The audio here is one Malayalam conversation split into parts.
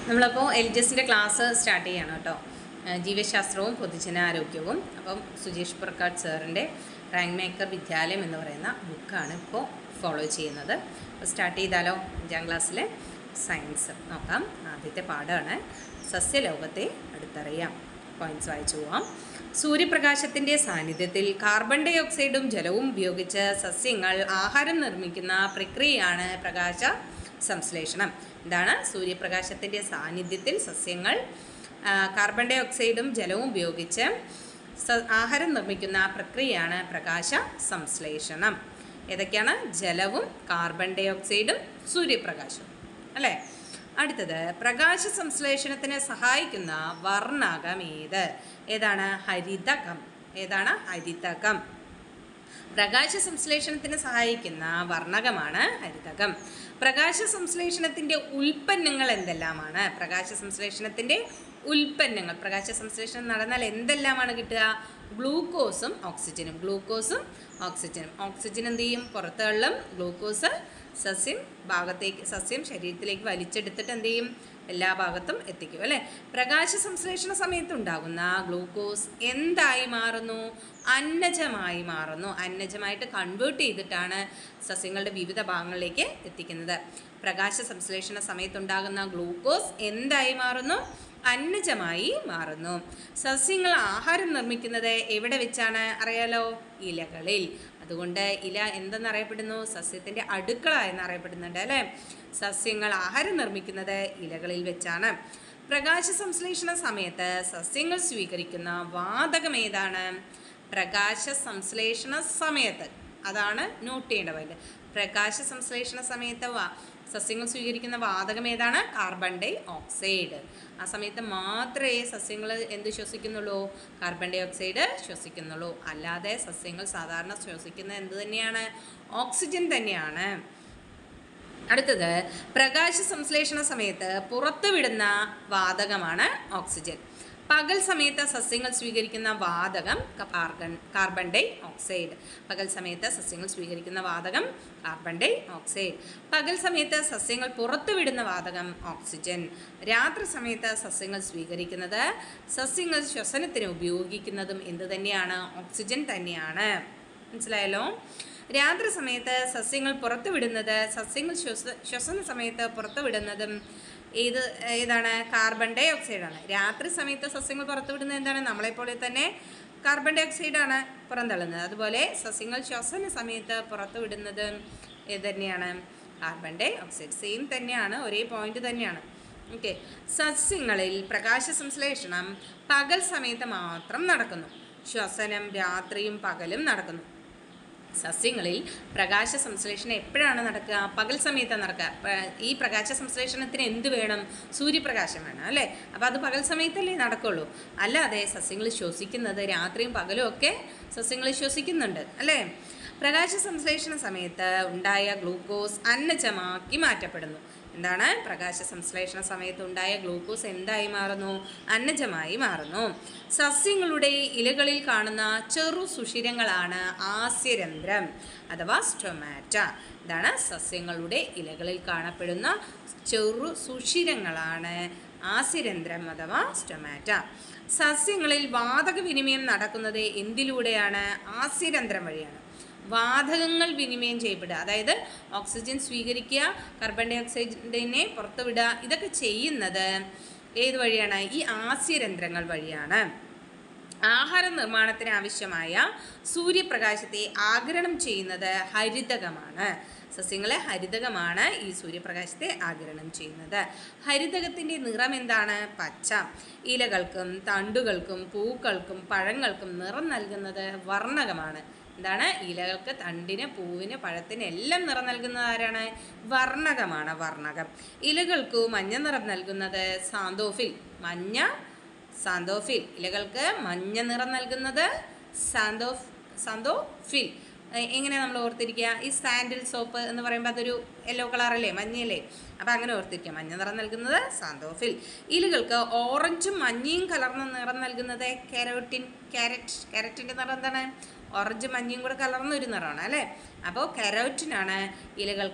നമ്മളപ്പോൾ എൽ ജി എസിൻ്റെ ക്ലാസ് സ്റ്റാർട്ട് ചെയ്യാണ് കേട്ടോ ഏഹ് ജീവശാസ്ത്രവും പൊതുജനാരോഗ്യവും അപ്പം സുജേഷ് പ്രക്കാട് സാറിൻ്റെ റാങ്ക് മേക്കർ വിദ്യാലയം എന്ന് പറയുന്ന ബുക്കാണ് ഇപ്പോൾ ഫോളോ ചെയ്യുന്നത് അപ്പോൾ സ്റ്റാർട്ട് ചെയ്താലോ അഞ്ചാം ക്ലാസ്സിലെ സയൻസ് നോക്കാം ആദ്യത്തെ പാഠമാണ് സസ്യലോകത്തെ അടുത്തറിയാം പോയിന്റ്സ് വായിച്ചു പോവാം സൂര്യപ്രകാശത്തിൻ്റെ സാന്നിധ്യത്തിൽ കാർബൺ ഡൈ ഓക്സൈഡും ജലവും ഉപയോഗിച്ച് സസ്യങ്ങൾ ആഹാരം നിർമ്മിക്കുന്ന പ്രക്രിയയാണ് പ്രകാശ സംശ്ലേഷണം എന്താണ് സൂര്യപ്രകാശത്തിൻ്റെ സാന്നിധ്യത്തിൽ സസ്യങ്ങൾ ആ, കാർബൺ ഡൈ ഓക്സൈഡും ജലവും ഉപയോഗിച്ച് സ- ആഹാരം നിർമ്മിക്കുന്ന പ്രക്രിയയാണ് പ്രകാശ സംശ്ലേഷണം ഏതൊക്കെയാണ് ജലവും കാർബൺ ഡൈ ഓക്സൈഡും സൂര്യപ്രകാശവും അല്ലേ അടുത്തത് പ്രകാശ സംശ്ലേഷണത്തിന് സഹായിക്കുന്ന വർണ്ണകം ഏത് ഏതാണ് ഹരിതകം ഏതാണ് ഹരിതകം പ്രകാശ സംശ്ലേഷണത്തിന് സഹായിക്കുന്ന വർണ്ണകമാണ് ഹരിതകം പ്രകാശ സംശ്ലേഷണത്തിൻ്റെ ഉൽപ്പന്നങ്ങൾ എന്തെല്ലാമാണ് പ്രകാശ സംശ്ലേഷണത്തിൻ്റെ ഉൽപ്പന്നങ്ങൾ പ്രകാശ സംശ്ലേഷണം നടന്നാൽ എന്തെല്ലാമാണ് കിട്ടുക ഗ്ലൂക്കോസും ഓക്സിജനും ഗ്ലൂക്കോസും ഓക്സിജനും ഓക്സിജൻ എന്ത് ചെയ്യും പുറത്ത് തള്ളും ഗ്ലൂക്കോസ് സസ്യം ഭാഗത്തേക്ക് സസ്യം ശരീരത്തിലേക്ക് വലിച്ചെടുത്തിട്ട് എന്ത് ചെയ്യും എല്ലാ ഭാഗത്തും എത്തിക്കും അല്ലേ പ്രകാശ സംശ്ലേഷണ സമയത്ത് ഉണ്ടാകുന്ന ഗ്ലൂക്കോസ് എന്തായി മാറുന്നു അന്നജമായി മാറുന്നു അന്നജമായിട്ട് കൺവേർട്ട് ചെയ്തിട്ടാണ് സസ്യങ്ങളുടെ വിവിധ ഭാഗങ്ങളിലേക്ക് എത്തിക്കുന്നത് പ്രകാശ സംശ്ലേഷണ സമയത്തുണ്ടാകുന്ന ഗ്ലൂക്കോസ് എന്തായി മാറുന്നു അന്നജമായി മാറുന്നു സസ്യങ്ങൾ ആഹാരം നിർമ്മിക്കുന്നത് എവിടെ വെച്ചാണ് അറിയാലോ ഇലകളിൽ അതുകൊണ്ട് ഇല എന്തെന്നറിയപ്പെടുന്നു സസ്യത്തിൻ്റെ അടുക്കള എന്നറിയപ്പെടുന്നുണ്ട് അല്ലേ സസ്യങ്ങൾ ആഹാരം നിർമ്മിക്കുന്നത് ഇലകളിൽ വെച്ചാണ് പ്രകാശ സംശ്ലേഷണ സമയത്ത് സസ്യങ്ങൾ സ്വീകരിക്കുന്ന വാതകം ഏതാണ് പ്രകാശ സംശ്ലേഷണ സമയത്ത് അതാണ് നോട്ട് ചെയ്യേണ്ട പോയിന്റ് പ്രകാശ സംശ്ലേഷണ സമയത്ത് വാ സസ്യങ്ങൾ സ്വീകരിക്കുന്ന വാതകം ഏതാണ് കാർബൺ ഡൈ ഓക്സൈഡ് ആ സമയത്ത് മാത്രമേ സസ്യങ്ങൾ എന്ത് ശ്വസിക്കുന്നുള്ളൂ കാർബൺ ഡൈ ഓക്സൈഡ് ശ്വസിക്കുന്നുള്ളൂ അല്ലാതെ സസ്യങ്ങൾ സാധാരണ ശ്വസിക്കുന്നത് എന്ത് തന്നെയാണ് ഓക്സിജൻ തന്നെയാണ് അടുത്തത് പ്രകാശ സംശ്ലേഷണ സമയത്ത് പുറത്തുവിടുന്ന വാതകമാണ് ഓക്സിജൻ പകൽ സമയത്ത് സസ്യങ്ങൾ സ്വീകരിക്കുന്ന വാതകം കാർബൺ കാർബൺ ഡൈ ഓക്സൈഡ് പകൽ സമയത്ത് സസ്യങ്ങൾ സ്വീകരിക്കുന്ന വാതകം കാർബൺ ഡൈ ഓക്സൈഡ് പകൽ സമയത്ത് സസ്യങ്ങൾ പുറത്തുവിടുന്ന വാതകം ഓക്സിജൻ രാത്രി സമയത്ത് സസ്യങ്ങൾ സ്വീകരിക്കുന്നത് സസ്യങ്ങൾ ശ്വസനത്തിന് ഉപയോഗിക്കുന്നതും എന്ത് തന്നെയാണ് ഓക്സിജൻ തന്നെയാണ് മനസ്സിലായല്ലോ രാത്രി സമയത്ത് സസ്യങ്ങൾ പുറത്തുവിടുന്നത് സസ്യങ്ങൾ ശ്വസ ശ്വസന സമയത്ത് പുറത്തുവിടുന്നതും ഏത് ഏതാണ് കാർബൺ ഡൈ ഓക്സൈഡാണ് രാത്രി സമയത്ത് സസ്യങ്ങൾ പുറത്തുവിടുന്നത് എന്താണ് നമ്മളെപ്പോലെ തന്നെ കാർബൺ ഡൈ ഓക്സൈഡാണ് പുറന്തള്ളുന്നത് അതുപോലെ സസ്യങ്ങൾ ശ്വസന സമയത്ത് പുറത്തുവിടുന്നത് ഏത് തന്നെയാണ് കാർബൺ ഡൈ ഓക്സൈഡ് സെയിം തന്നെയാണ് ഒരേ പോയിന്റ് തന്നെയാണ് ഓക്കെ സസ്യങ്ങളിൽ പ്രകാശ സംശ്ലേഷണം പകൽ സമയത്ത് മാത്രം നടക്കുന്നു ശ്വസനം രാത്രിയും പകലും നടക്കുന്നു സസ്യങ്ങളിൽ പ്രകാശ സംശ്ലേഷണം എപ്പോഴാണ് നടക്കുക പകൽ സമയത്താണ് നടക്കുക പ- ഈ പ്രകാശ സംശ്ലേഷണത്തിന് എന്ത് വേണം സൂര്യപ്രകാശം വേണം അല്ലേ അപ്പോൾ അത് പകൽ സമയത്തല്ലേ നടക്കുള്ളൂ അല്ലാതെ സസ്യങ്ങൾ ശ്വസിക്കുന്നത് രാത്രിയും പകലും ഒക്കെ സസ്യങ്ങൾ ശ്വസിക്കുന്നുണ്ട് അല്ലേ പ്രകാശ സംശ്ലേഷണ സമയത്ത് ഉണ്ടായ ഗ്ലൂക്കോസ് അന്നജമാക്കി മാറ്റപ്പെടുന്നു എന്താണ് പ്രകാശ സംശ്ലേഷണ സമയത്ത് ഉണ്ടായ ഗ്ലൂക്കോസ് എന്തായി മാറുന്നു അന്നജമായി മാറുന്നു സസ്യങ്ങളുടെ ഇലകളിൽ കാണുന്ന ചെറു സുഷിരങ്ങളാണ് ആസ്യരന്ധ്രം അഥവാ സ്റ്റൊമാറ്റ ഇതാണ് സസ്യങ്ങളുടെ ഇലകളിൽ കാണപ്പെടുന്ന ചെറു സുഷിരങ്ങളാണ് ആസ്യരന്ധ്രം അഥവാ സ്റ്റൊമാറ്റ സസ്യങ്ങളിൽ വാതക വിനിമയം നടക്കുന്നത് എന്തിലൂടെയാണ് ആസ്യരന്ധ്രം വഴിയാണ് വാതകങ്ങൾ വിനിമയം ചെയ്യപ്പെടുക അതായത് ഓക്സിജൻ സ്വീകരിക്കുക കാർബൺ ഡൈ ഓക്സൈഡിനെ പുറത്തുവിടുക ഇതൊക്കെ ചെയ്യുന്നത് ഏത് വഴിയാണ് ഈ ആസ്യരന്ധ്രങ്ങൾ വഴിയാണ് ആഹാര നിർമ്മാണത്തിന് ആവശ്യമായ സൂര്യപ്രകാശത്തെ ആഗിരണം ചെയ്യുന്നത് ഹരിതകമാണ് സസ്യങ്ങളെ ഹരിതകമാണ് ഈ സൂര്യപ്രകാശത്തെ ആഗിരണം ചെയ്യുന്നത് ഹരിതകത്തിൻ്റെ നിറം എന്താണ് പച്ച ഇലകൾക്കും തണ്ടുകൾക്കും പൂക്കൾക്കും പഴങ്ങൾക്കും നിറം നൽകുന്നത് വർണ്ണകമാണ് എന്താണ് ഇലകൾക്ക് തണ്ടിന് പൂവിന് പഴത്തിന് എല്ലാം നിറം നൽകുന്നത് ആരാണ് വർണ്ണകമാണ് വർണ്ണകം ഇലകൾക്ക് മഞ്ഞ നിറം നൽകുന്നത് സാന്തോഫിൽ മഞ്ഞ സാന്തോഫിൽ ഇലകൾക്ക് മഞ്ഞ നിറം നൽകുന്നത് സാന്തോഫ് സാന്തോഫിൽ എ- എങ്ങനെ നമ്മൾ ഓർത്തിരിക്കുക ഈ സാൻഡിൽ സോപ്പ് എന്ന് പറയുമ്പോൾ അതൊരു യെല്ലോ കളറല്ലേ മഞ്ഞയല്ലേ അപ്പം അങ്ങനെ ഓർത്തിരിക്കുക മഞ്ഞ നിറം നൽകുന്നത് സാന്തോഫിൽ ഇലകൾക്ക് ഓറഞ്ചും മഞ്ഞയും കലർന്ന നിറം നൽകുന്നത് കാരോട്ടിൻ ക്യാരറ്റ് ക്യാരറ്റിൻ്റെ നിറം എന്താണ് ഓറഞ്ച് മഞ്ഞയും കൂടെ കലർന്ന ഒരു നിറമാണ് അല്ലേ അപ്പോൾ കരോറ്റിനാണ് ഇലകൾക്ക്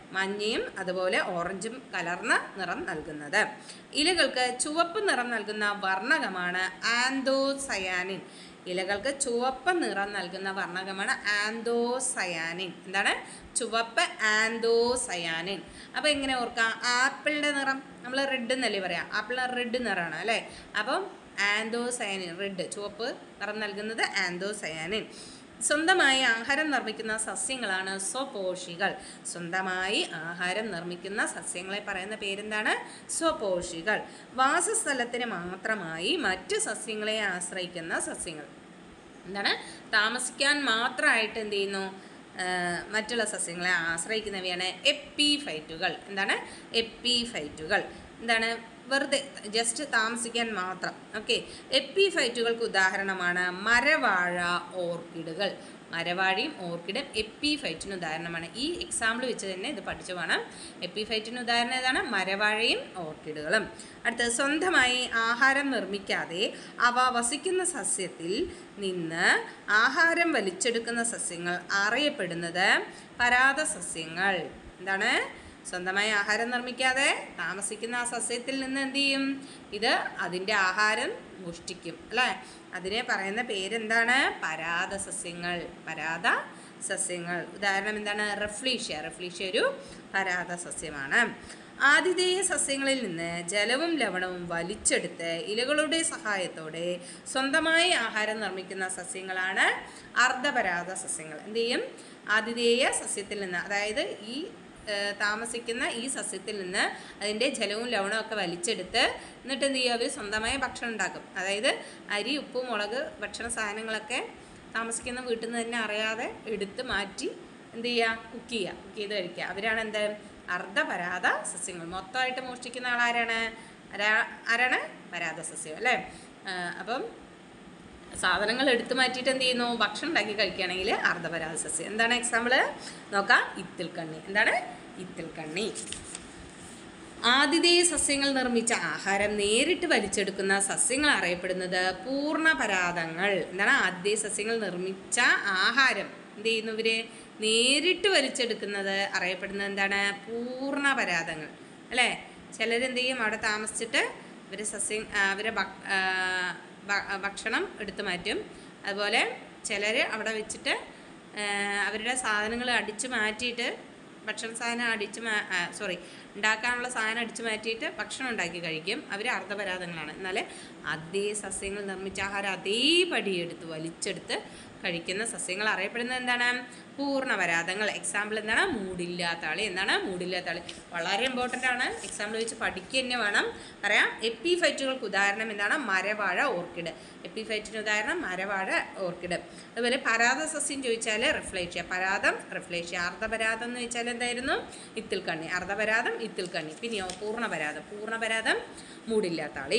മഞ്ഞയും അതുപോലെ ഓറഞ്ചും കലർന്ന നിറം നൽകുന്നത് ഇലകൾക്ക് ചുവപ്പ് നിറം നൽകുന്ന വർണ്ണകമാണ് ആന്തോസയാനിൻ ഇലകൾക്ക് ചുവപ്പ് നിറം നൽകുന്ന വർണ്ണകമാണ് ആന്തോസയാനിൻ എന്താണ് ചുവപ്പ് ആന്തോസയാനിൻ അപ്പോൾ എങ്ങനെ ഓർക്കാം ആപ്പിളിൻ്റെ നിറം നമ്മൾ റെഡ് എന്നല്ലേ പറയാം ആപ്പിളിന് റെഡ് നിറമാണ് അല്ലേ അപ്പം ആന്തോസയാനിൻ റെഡ് ചുവപ്പ് നിറം നൽകുന്നത് ആന്തോസയാനിൻ സ്വന്തമായി ആഹാരം നിർമ്മിക്കുന്ന സസ്യങ്ങളാണ് സ്വപോഷികൾ സ്വന്തമായി ആഹാരം നിർമ്മിക്കുന്ന സസ്യങ്ങളെ പറയുന്ന പേരെന്താണ് സ്വപോഷികൾ വാസസ്ഥലത്തിന് മാത്രമായി മറ്റ് സസ്യങ്ങളെ ആശ്രയിക്കുന്ന സസ്യങ്ങൾ എന്താണ് താമസിക്കാൻ മാത്രമായിട്ട് എന്ത് ചെയ്യുന്നു ആ, മറ്റുള്ള സസ്യങ്ങളെ ആശ്രയിക്കുന്നവയാണ് എപ്പിഫൈറ്റുകൾ എന്താണ് എപ്പിഫൈറ്റുകൾ എന്താണ് വെറുതെ ജസ്റ്റ് താമസിക്കാൻ മാത്രം ഓക്കെ എപ്പിഫൈറ്റുകൾക്ക് ഉദാഹരണമാണ് മരവാഴ ഓർക്കിഡുകൾ മരവാഴയും ഓർക്കിഡും എപ്പിഫൈറ്റിന് ഉദാഹരണമാണ് ഈ എക്സാമ്പിൾ വെച്ച് തന്നെ ഇത് പഠിച്ചു വേണം എപ്പിഫൈറ്റിന് ഉദാഹരണം ഏതാണ് മരവാഴയും ഓർക്കിഡുകളും അടുത്തത് സ്വന്തമായി ആഹാരം നിർമ്മിക്കാതെ അവ വസിക്കുന്ന സസ്യത്തിൽ നിന്ന് ആഹാരം വലിച്ചെടുക്കുന്ന സസ്യങ്ങൾ അറിയപ്പെടുന്നത് പരാത സസ്യങ്ങൾ എന്താണ് സ്വന്തമായി ആഹാരം നിർമ്മിക്കാതെ താമസിക്കുന്ന ആ സസ്യത്തിൽ നിന്ന് എന്ത് ചെയ്യും ഇത് അതിൻ്റെ ആഹാരം മോഷ്ടിക്കും അല്ലേ അതിനെ പറയുന്ന പേരെന്താണ് പരാത സസ്യങ്ങൾ പരാത സസ്യങ്ങൾ ഉദാഹരണം എന്താണ് റെഫ്ലീഷ്യ റെഫ്ലീഷ്യ ഒരു പരാത സസ്യമാണ് ആതിഥേയ സസ്യങ്ങളിൽ നിന്ന് ജലവും ലവണവും വലിച്ചെടുത്ത് ഇലകളുടെ സഹായത്തോടെ സ്വന്തമായി ആഹാരം നിർമ്മിക്കുന്ന സസ്യങ്ങളാണ് അർദ്ധപരാത സസ്യങ്ങൾ എന്ത് ചെയ്യും ആതിഥേയ സസ്യത്തിൽ നിന്ന് അതായത് ഈ ഏഹ് താമസിക്കുന്ന ഈ സസ്യത്തിൽ നിന്ന് അതിൻ്റെ ജലവും ലവണവും ഒക്കെ വലിച്ചെടുത്ത് എന്നിട്ട് എന്ത് ചെയ്യുക അവർ സ്വന്തമായി ഭക്ഷണം ഉണ്ടാക്കും അതായത് അരി ഉപ്പ് മുളക് ഭക്ഷണ സാധനങ്ങളൊക്കെ താമസിക്കുന്ന വീട്ടിൽ നിന്ന് തന്നെ അറിയാതെ എടുത്ത് മാറ്റി എന്ത് ചെയ്യുക കുക്ക് ചെയ്യുക കുക്ക് ചെയ്ത് കഴിക്കുക അവരാണ് എന്ത് അർദ്ധപരാത സസ്യങ്ങൾ മൊത്തമായിട്ട് മോഷ്ടിക്കുന്ന ആളാരാണ് ആരാ ആരാണ് പരാത സസ്യം അല്ലേ ആ, അപ്പം സാധനങ്ങൾ എടുത്തു മാറ്റിയിട്ട് എന്ത് ചെയ്യുന്നു ഭക്ഷണം ഉണ്ടാക്കി കഴിക്കുകയാണെങ്കിൽ അർദ്ധപരാഗ സസ്യം എന്താണ് എക്സാമ്പിൾ നോക്കാം ഇത്തിൽ കണ്ണി എന്താണ് ഇത്തിൽ കണ്ണി ആതിഥേയ സസ്യങ്ങൾ നിർമ്മിച്ച ആഹാരം നേരിട്ട് വലിച്ചെടുക്കുന്ന സസ്യങ്ങൾ അറിയപ്പെടുന്നത് പൂർണ്ണപരാതങ്ങൾ എന്താണ് ആതിഥേയ സസ്യങ്ങൾ നിർമ്മിച്ച ആഹാരം എന്ത് ചെയ്യുന്നു ഇവര് നേരിട്ട് വലിച്ചെടുക്കുന്നത് അറിയപ്പെടുന്നത് എന്താണ് പൂർണ്ണപരാതങ്ങൾ അല്ലേ ചിലരെന്ത് ചെയ്യും അവിടെ താമസിച്ചിട്ട് ഇവർ സസ്യം ആ, അവരെ ഭ- ആ, ഭ- ഭക്ഷണം എടുത്തു മാറ്റും അതുപോലെ ചിലർ അവിടെ വെച്ചിട്ട് ആ, അവരുടെ സാധനങ്ങൾ അടിച്ചു മാറ്റിയിട്ട് ഭക്ഷണ സാധനം അടിച്ച് മാ സോറി ഉണ്ടാക്കാനുള്ള സാധനം അടിച്ചു മാറ്റിയിട്ട് ഭക്ഷണം ഉണ്ടാക്കി കഴിക്കും അവർ അർദ്ധപരാധങ്ങളാണ് എന്നാൽ അതേ സസ്യങ്ങൾ നിർമ്മിച്ച ആഹാരം അതേപടി എടുത്ത് വലിച്ചെടുത്ത് കഴിക്കുന്ന സസ്യങ്ങൾ അറിയപ്പെടുന്നത് എന്താണ് പൂർണ്ണപരാധങ്ങൾ എക്സാമ്പിൾ എന്താണ് മൂടില്ലാത്ത ആളി എന്താണ് മൂടില്ലാത്ത ആളി വളരെ ഇമ്പോർട്ടൻ്റ് ആണ് എക്സാമ്പിൾ വെച്ച് പഠിക്കുക തന്നെ വേണം പറയാം എപ്പിഫൈറ്റുകൾക്ക് ഉദാഹരണം എന്താണ് മരവാഴ ഓർക്കിഡ് എപ്പിഫൈറ്റിന് ഉദാഹരണം മരവാഴ ഓർക്കിഡ് അതുപോലെ പരാത സസ്യം ചോദിച്ചാൽ റിഫ്ലേഷ്യ പരാതം റിഫ്ലേഷ്യ അർദ്ധപരാതം എന്ന് വെച്ചാൽ എന്തായിരുന്നു ഇത്തിൽ കണ്ണി അർദ്ധപരാതം ഇത്തിൽ കണ്ണി പിന്നെയോ പൂർണ്ണപരാതം പൂർണ്ണപരാതം മൂടില്ലാത്ത ആളി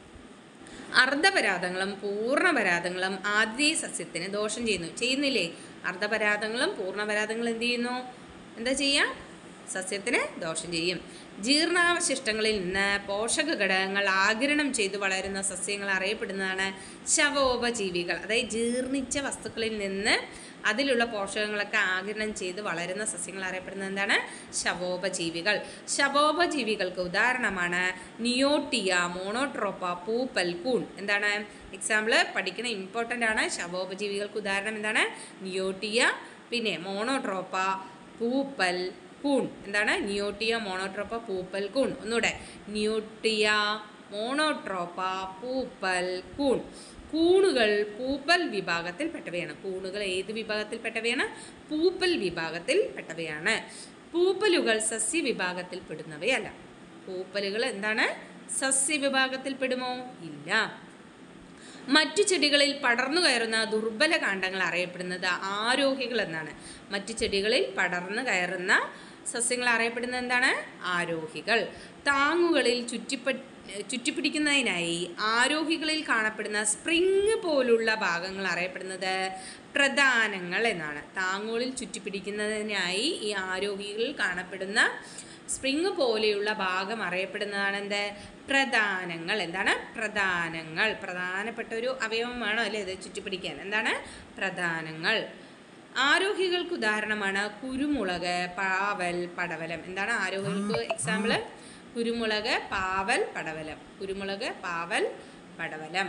അർദ്ധപരാധങ്ങളും പൂർണ്ണപരാധങ്ങളും ആദ്യ സസ്യത്തിന് ദോഷം ചെയ്യുന്നു ചെയ്യുന്നില്ലേ അർദ്ധപരാധങ്ങളും പൂർണ്ണപരാധങ്ങളും എന്ത് ചെയ്യുന്നു എന്താ ചെയ്യുക സസ്യത്തിന് ദോഷം ചെയ്യും ജീർണാവശിഷ്ടങ്ങളിൽ നിന്ന് പോഷക ഘടകങ്ങൾ ആഗിരണം ചെയ്തു വളരുന്ന സസ്യങ്ങൾ അറിയപ്പെടുന്നതാണ് ശവോപജീവികൾ അതായത് ജീർണിച്ച വസ്തുക്കളിൽ നിന്ന് അതിലുള്ള പോഷകങ്ങളൊക്കെ ആഗിരണം ചെയ്ത് വളരുന്ന സസ്യങ്ങൾ അറിയപ്പെടുന്നത് എന്താണ് ശവോപജീവികൾ ശവോപജീവികൾക്ക് ഉദാഹരണമാണ് നിയോട്ടിയ മോണോട്രോപ്പ പൂപ്പൽ കൂൺ എന്താണ് എക്സാമ്പിൾ പഠിക്കണ ഇമ്പോർട്ടൻ്റ് ആണ് ശവോപജീവികൾക്ക് ഉദാഹരണം എന്താണ് നിയോട്ടിയ പിന്നെ മോണോട്രോപ്പ പൂപ്പൽ കൂൺ എന്താണ് നിയോട്ടിയ മോണോട്രോപ്പ പൂപ്പൽ കൂൺ ഒന്നുകൂടെ നിയോട്ടിയ മോണോട്രോപ്പ പൂപ്പൽ കൂൺ കൂണുകൾ പൂപ്പൽ വിഭാഗത്തിൽപ്പെട്ടവയാണ് കൂണുകൾ ഏത് വിഭാഗത്തിൽപ്പെട്ടവയാണ് പൂപ്പൽ വിഭാഗത്തിൽപ്പെട്ടവയാണ് പൂപ്പലുകൾ സസ്യ വിഭാഗത്തിൽപ്പെടുന്നവയല്ല പൂപ്പലുകൾ എന്താണ് സസ്യ വിഭാഗത്തിൽപ്പെടുമോ ഇല്ല മറ്റു ചെടികളിൽ പടർന്നു കയറുന്ന ദുർബല കാണ്ഡങ്ങൾ അറിയപ്പെടുന്നത് ആരോഹികൾ എന്നാണ് മറ്റു ചെടികളിൽ പടർന്നു കയറുന്ന സസ്യങ്ങൾ അറിയപ്പെടുന്നത് എന്താണ് ആരോഹികൾ താങ്ങുകളിൽ ചുറ്റിപ്പ ചുറ്റിപ്പിടിക്കുന്നതിനായി ആരോഹികളിൽ കാണപ്പെടുന്ന സ്പ്രിങ് പോലുള്ള ഭാഗങ്ങൾ അറിയപ്പെടുന്നത് പ്രധാനങ്ങൾ എന്നാണ് താങ്ങുകളിൽ ചുറ്റിപ്പിടിക്കുന്നതിനായി ഈ ആരോഹികളിൽ കാണപ്പെടുന്ന സ്പ്രിങ് പോലെയുള്ള ഭാഗം അറിയപ്പെടുന്നതാണ് എന്ത് പ്രധാനങ്ങൾ എന്താണ് പ്രധാനങ്ങൾ പ്രധാനപ്പെട്ട ഒരു അവയവം വേണം അല്ലേ ഇത് ചുറ്റിപ്പിടിക്കാൻ എന്താണ് പ്രധാനങ്ങൾ ആരോഹികൾക്ക് ഉദാഹരണമാണ് കുരുമുളക് പാവൽ പടവലം എന്താണ് ആരോഹികൾക്ക് എക്സാമ്പിൾ കുരുമുളക് പാവൽ പടവലം കുരുമുളക് പാവൽ പടവലം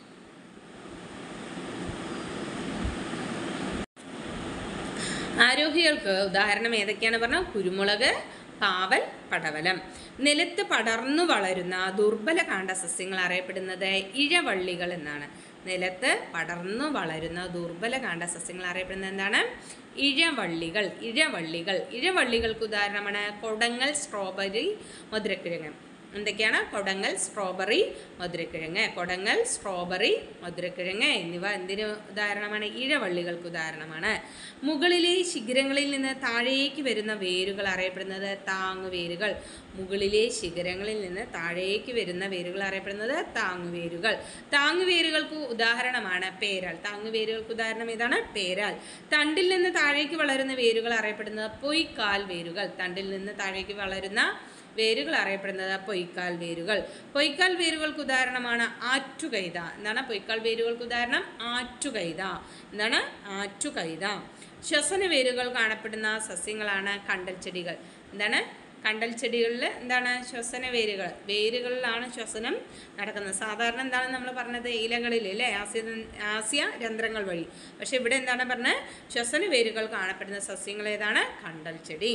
ആരോഹികൾക്ക് ഉദാഹരണം ഏതൊക്കെയാണ് പറഞ്ഞാൽ കുരുമുളക് പാവൽ പടവലം നിലത്ത് പടർന്നു വളരുന്ന ദുർബല കാണ്ട സസ്യങ്ങൾ അറിയപ്പെടുന്നത് ഇഴവള്ളികൾ എന്നാണ് നിലത്ത് പടർന്നു വളരുന്ന ദുർബല കാണ്ട സസ്യങ്ങൾ അറിയപ്പെടുന്നത് എന്താണ് ഇഴവള്ളികൾ ഇഴവള്ളികൾ ഇഴവള്ളികൾക്ക് ഉദാഹരണമാണ് കൊടങ്ങൽ സ്ട്രോബെറി മധുരക്കിഴങ്ങ് എന്തൊക്കെയാണ് കൊടങ്ങൽ സ്ട്രോബെറി മധുരക്കിഴങ്ങ് കൊടങ്ങൽ സ്ട്രോബെറി മധുരക്കിഴങ്ങ് എന്നിവ എന്തിന് ഉദാഹരണമാണ് ഇഴവള്ളികൾക്ക് ഉദാഹരണമാണ് മുകളിലെ ശിഖരങ്ങളിൽ നിന്ന് താഴേക്ക് വരുന്ന വേരുകൾ അറിയപ്പെടുന്നത് താങ്ങുവേരുകൾ മുകളിലെ ശിഖരങ്ങളിൽ നിന്ന് താഴേക്ക് വരുന്ന വേരുകൾ അറിയപ്പെടുന്നത് താങ്ങുവേരുകൾ താങ്ങുവേരുകൾക്ക് ഉദാഹരണമാണ് പേരാൽ താങ്ങുവേരുകൾക്ക് ഉദാഹരണം ഏതാണ് പേരാൽ തണ്ടിൽ നിന്ന് താഴേക്ക് വളരുന്ന വേരുകൾ അറിയപ്പെടുന്നത് പൊയ്ക്കാൽ വേരുകൾ തണ്ടിൽ നിന്ന് താഴേക്ക് വളരുന്ന വേരുകൾ അറിയപ്പെടുന്നത് പൊയ്ക്കാൽ വേരുകൾ പൊയ്ക്കാൽ വേരുകൾക്ക് ഉദാഹരണമാണ് ആറ്റുകൈത എന്താണ് പൊയ്ക്കാൽ വേരുകൾക്ക് ഉദാഹരണം ആറ്റുകൈത എന്താണ് ആറ്റുകൈത ശ്വസന വേരുകൾ കാണപ്പെടുന്ന സസ്യങ്ങളാണ് കണ്ടൽ ചെടികൾ എന്താണ് കണ്ടൽ ചെടികളിൽ എന്താണ് ശ്വസന വേരുകൾ വേരുകളിലാണ് ശ്വസനം നടക്കുന്നത് സാധാരണ എന്താണ് നമ്മൾ പറഞ്ഞത് ഇലകളിൽ അല്ലേ ആസ്യ ആസ്യ രന്ധ്രങ്ങൾ വഴി പക്ഷേ ഇവിടെ എന്താണ് പറഞ്ഞത് ശ്വസന വേരുകൾ കാണപ്പെടുന്ന സസ്യങ്ങൾ ഏതാണ് കണ്ടൽ ചെടി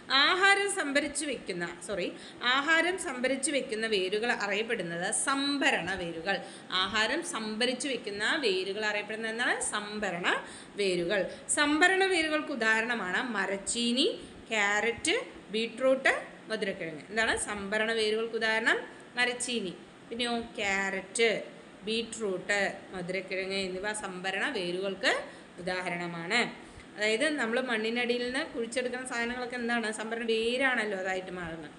ആഹാരം സംഭരിച്ചു വെക്കുന്ന സോറി ആഹാരം സംഭരിച്ചു വെക്കുന്ന വേരുകൾ അറിയപ്പെടുന്നത് സംഭരണ വേരുകൾ ആഹാരം സംഭരിച്ചു വെക്കുന്ന വേരുകൾ അറിയപ്പെടുന്നത് എന്താണ് സംഭരണ വേരുകൾ സംഭരണ വേരുകൾക്ക് ഉദാഹരണമാണ് മരച്ചീനി ക്യാരറ്റ് ബീട്രൂട്ട് മധുരക്കിഴങ്ങ് എന്താണ് സംഭരണ വേരുകൾക്ക് ഉദാഹരണം മരച്ചീനി പിന്നെയോ ക്യാരറ്റ് ബീട്രൂട്ട് മധുരക്കിഴങ്ങ് എന്നിവ സംഭരണ വേരുകൾക്ക് ഉദാഹരണമാണ് അതായത് നമ്മൾ മണ്ണിനടിയിൽ നിന്ന് കുഴിച്ചെടുക്കുന്ന സാധനങ്ങളൊക്കെ എന്താണ് സംഭരണ വേരാണല്ലോ അതായിട്ട് മാറുന്നത്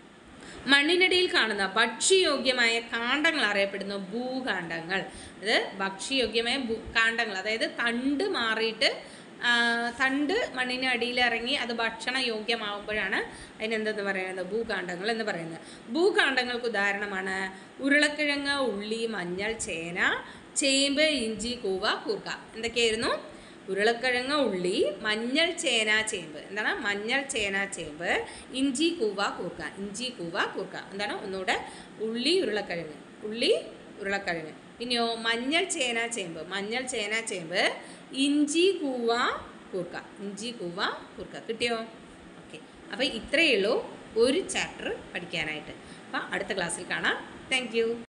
മണ്ണിനടിയിൽ കാണുന്ന ഭക്ഷ്യയോഗ്യമായ കാണ്ഡങ്ങൾ അറിയപ്പെടുന്നു ഭൂകാണ്ഡങ്ങൾ അത് ഭക്ഷ്യയോഗ്യമായ ഭൂ കാണ്ഡങ്ങൾ അതായത് തണ്ട് മാറിയിട്ട് ആ, തണ്ട് മണ്ണിന് അടിയിൽ ഇറങ്ങി അത് ഭക്ഷണ യോഗ്യമാകുമ്പോഴാണ് അതിനെന്തെന്ന് പറയുന്നത് ഭൂകാണ്ഡങ്ങൾ എന്ന് പറയുന്നത് ഭൂകാണ്ഡങ്ങൾക്ക് ഉദാഹരണമാണ് ഉരുളക്കിഴങ്ങ് ഉള്ളി മഞ്ഞൾ ചേന ചേമ്പ് ഇഞ്ചി കൂവ കൂർക്ക എന്തൊക്കെയായിരുന്നു ഉരുളക്കിഴങ്ങ് ഉള്ളി മഞ്ഞൾ ചേന ചേമ്പ് എന്താണ് മഞ്ഞൾ ചേന ചേമ്പ് ഇഞ്ചി കൂവ കൂർക്ക ഇഞ്ചി കൂവ കൂർക്ക എന്താണ് ഒന്നുകൂടെ ഉള്ളി ഉരുളക്കിഴങ്ങ് ഉള്ളി ഉരുളക്കിഴങ്ങ് പിന്നെയോ മഞ്ഞൾ ചേന ചേമ്പ് മഞ്ഞൾ ചേന ചേമ്പ് ഇഞ്ചി കൂവ കൂർക്ക ഇഞ്ചി കൂവ കൂർക്ക കിട്ടിയോ ഓക്കെ അപ്പോൾ ഇത്രയേ ഉള്ളൂ ഒരു ചാപ്റ്റർ പഠിക്കാനായിട്ട് അപ്പോൾ അടുത്ത ക്ലാസ്സിൽ കാണാം താങ്ക്